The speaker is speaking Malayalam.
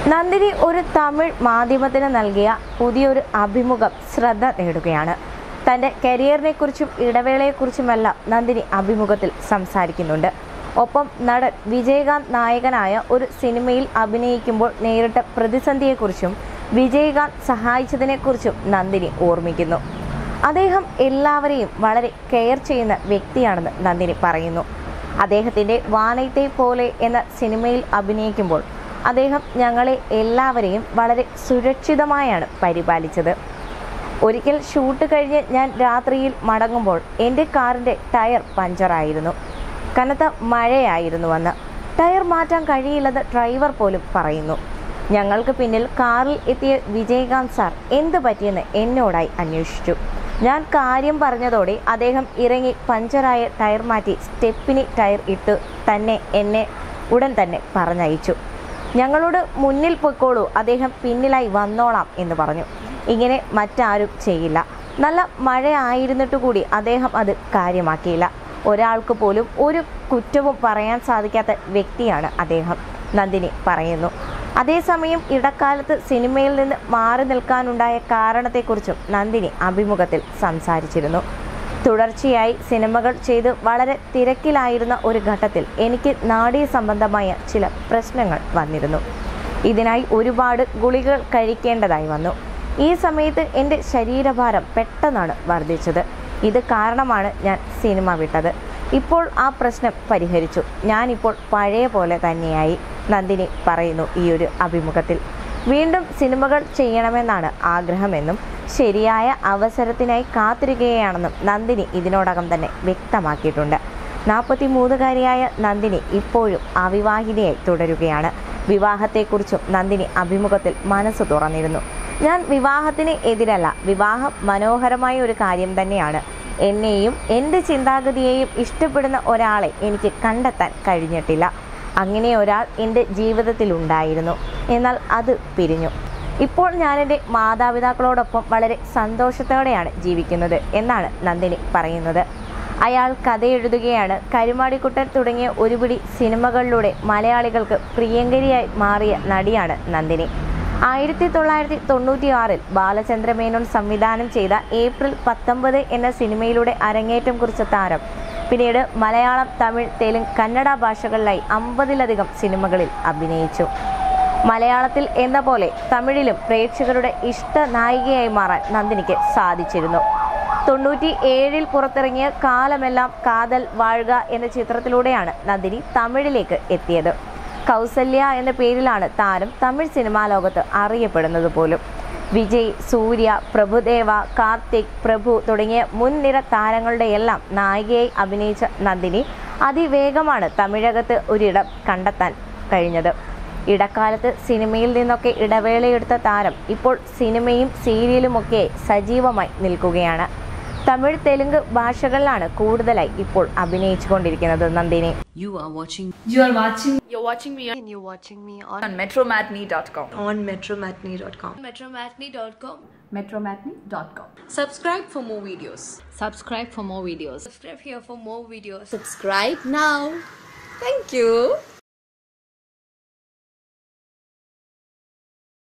നന്ദിനി ഒരു തമിഴ് മാധ്യമത്തിന് നൽകിയ പുതിയൊരു അഭിമുഖം ശ്രദ്ധ നേടുകയാണ് തൻ്റെ കരിയറിനെക്കുറിച്ചും ഇടവേളയെക്കുറിച്ചുമെല്ലാം നന്ദിനി അഭിമുഖത്തിൽ സംസാരിക്കുന്നുണ്ട് ഒപ്പം നടൻ വിജയകാന്ത് നായകനായ ഒരു സിനിമയിൽ അഭിനയിക്കുമ്പോൾ നേരിട്ട പ്രതിസന്ധിയെക്കുറിച്ചും വിജയകാന്ത് സഹായിച്ചതിനെക്കുറിച്ചും നന്ദിനി ഓർമ്മിക്കുന്നു അദ്ദേഹം എല്ലാവരെയും വളരെ കെയർ ചെയ്യുന്ന വ്യക്തിയാണെന്ന് നന്ദിനി പറയുന്നു അദ്ദേഹത്തിൻ്റെ വാനൈത്തെ പോലെ എന്ന സിനിമയിൽ അഭിനയിക്കുമ്പോൾ അദ്ദേഹം ഞങ്ങളെ എല്ലാവരെയും വളരെ സുരക്ഷിതമായാണ് പരിപാലിച്ചത് ഒരിക്കൽ ഷൂട്ട് കഴിഞ്ഞ് ഞാൻ രാത്രിയിൽ മടങ്ങുമ്പോൾ എൻ്റെ കാറിൻ്റെ ടയർ പഞ്ചറായിരുന്നു കനത്ത മഴയായിരുന്നു അന്ന് ടയർ മാറ്റാൻ കഴിയില്ലെന്ന് ഡ്രൈവർ പോലും പറയുന്നു ഞങ്ങൾക്ക് പിന്നിൽ കാറിൽ എത്തിയ വിജയകാന്ത് സാർ എന്ത് പറ്റിയെന്ന് എന്നോടായി അന്വേഷിച്ചു ഞാൻ കാര്യം പറഞ്ഞതോടെ അദ്ദേഹം ഇറങ്ങി പഞ്ചറായ ടയർ മാറ്റി സ്റ്റെപ്പിനി ടയർ ഇട്ട് തന്നെ എന്നെ ഉടൻ തന്നെ പറഞ്ഞയച്ചു ഞങ്ങളോട് മുന്നിൽ പൊയ്ക്കോളൂ അദ്ദേഹം പിന്നിലായി വന്നോളാം എന്ന് പറഞ്ഞു ഇങ്ങനെ മറ്റാരും ചെയ്യില്ല നല്ല മഴ ആയിരുന്നിട്ട് കൂടി അദ്ദേഹം അത് കാര്യമാക്കിയില്ല ഒരാൾക്ക് പോലും ഒരു കുറ്റവും പറയാൻ സാധിക്കാത്ത വ്യക്തിയാണ് അദ്ദേഹം നന്ദിനി പറയുന്നു അതേസമയം ഇടക്കാലത്ത് സിനിമയിൽ നിന്ന് മാറി നിൽക്കാനുണ്ടായ കാരണത്തെക്കുറിച്ചും നന്ദിനി അഭിമുഖത്തിൽ സംസാരിച്ചിരുന്നു തുടർച്ചയായി സിനിമകൾ ചെയ്ത് വളരെ തിരക്കിലായിരുന്ന ഒരു ഘട്ടത്തിൽ എനിക്ക് നാഡീ സംബന്ധമായ ചില പ്രശ്നങ്ങൾ വന്നിരുന്നു ഇതിനായി ഒരുപാട് ഗുളികൾ കഴിക്കേണ്ടതായി വന്നു ഈ സമയത്ത് എൻ്റെ ശരീരഭാരം പെട്ടെന്നാണ് വർദ്ധിച്ചത് ഇത് കാരണമാണ് ഞാൻ സിനിമ വിട്ടത് ഇപ്പോൾ ആ പ്രശ്നം പരിഹരിച്ചു ഞാനിപ്പോൾ പഴയ പോലെ തന്നെയായി നന്ദിനി പറയുന്നു ഈ ഒരു അഭിമുഖത്തിൽ വീണ്ടും സിനിമകൾ ചെയ്യണമെന്നാണ് ആഗ്രഹമെന്നും ശരിയായ അവസരത്തിനായി കാത്തിരിക്കുകയാണെന്നും നന്ദിനി ഇതിനോടകം തന്നെ വ്യക്തമാക്കിയിട്ടുണ്ട് നാൽപ്പത്തി മൂന്നുകാരിയായ നന്ദിനി ഇപ്പോഴും അവിവാഹിതയായി തുടരുകയാണ് വിവാഹത്തെക്കുറിച്ചും നന്ദിനി അഭിമുഖത്തിൽ മനസ്സ് തുറന്നിരുന്നു ഞാൻ വിവാഹത്തിന് എതിരല്ല വിവാഹം മനോഹരമായ ഒരു കാര്യം തന്നെയാണ് എന്നെയും എൻ്റെ ചിന്താഗതിയെയും ഇഷ്ടപ്പെടുന്ന ഒരാളെ എനിക്ക് കണ്ടെത്താൻ കഴിഞ്ഞിട്ടില്ല അങ്ങനെ ഒരാൾ എൻ്റെ ജീവിതത്തിൽ ഉണ്ടായിരുന്നു എന്നാൽ അത് പിരിഞ്ഞു ഇപ്പോൾ ഞാൻ എൻ്റെ മാതാപിതാക്കളോടൊപ്പം വളരെ സന്തോഷത്തോടെയാണ് ജീവിക്കുന്നത് എന്നാണ് നന്ദിനി പറയുന്നത് അയാൾ കഥ എഴുതുകയാണ് കരുമാടിക്കുട്ടൻ തുടങ്ങിയ ഒരുപിടി സിനിമകളിലൂടെ മലയാളികൾക്ക് പ്രിയങ്കരിയായി മാറിയ നടിയാണ് നന്ദിനി ആയിരത്തി തൊള്ളായിരത്തി തൊണ്ണൂറ്റി ആറിൽ ബാലചന്ദ്രമേനോൻ സംവിധാനം ചെയ്ത ഏപ്രിൽ പത്തൊമ്പത് എന്ന സിനിമയിലൂടെ അരങ്ങേറ്റം കുറിച്ച താരം പിന്നീട് മലയാളം തമിഴ് തെലുങ്ക് കന്നഡ ഭാഷകളിലായി അമ്പതിലധികം സിനിമകളിൽ അഭിനയിച്ചു മലയാളത്തിൽ എന്ന പോലെ തമിഴിലും പ്രേക്ഷകരുടെ ഇഷ്ട നായികയായി മാറാൻ നന്ദിനിക്ക് സാധിച്ചിരുന്നു തൊണ്ണൂറ്റി ഏഴിൽ പുറത്തിറങ്ങിയ കാലമെല്ലാം കാതൽ വാഴുക എന്ന ചിത്രത്തിലൂടെയാണ് നന്ദിനി തമിഴിലേക്ക് എത്തിയത് കൗസല്യ എന്ന പേരിലാണ് താരം തമിഴ് സിനിമാ ലോകത്ത് അറിയപ്പെടുന്നത് പോലും വിജയ് സൂര്യ പ്രഭുദേവ കാർത്തിക് പ്രഭു തുടങ്ങിയ മുൻനിര താരങ്ങളുടെയെല്ലാം നായികയായി അഭിനയിച്ച നന്ദിനി അതിവേഗമാണ് തമിഴകത്ത് ഒരിടം കണ്ടെത്താൻ കഴിഞ്ഞത് ഇടക്കാലത്ത് സിനിമയിൽ നിന്നൊക്കെ ഇടവേളയെടുത്ത താരം ഇപ്പോൾ സിനിമയും സീരിയലുമൊക്കെ സജീവമായി നിൽക്കുകയാണ് തമിഴ് തെലുങ്ക് ഭാഷകളിലാണ് കൂടുതലായി ഇപ്പോൾ അഭിനയിച്ചുകൊണ്ടിരിക്കുന്നത് Nandini You are watching You are watching You're watching me and you're watching me on, on metromatney.com. on metromatney.com. metromatney.com. metromatney.com. Subscribe for more videos. Subscribe for more videos. Subscribe here for more videos. Subscribe now. Thank you.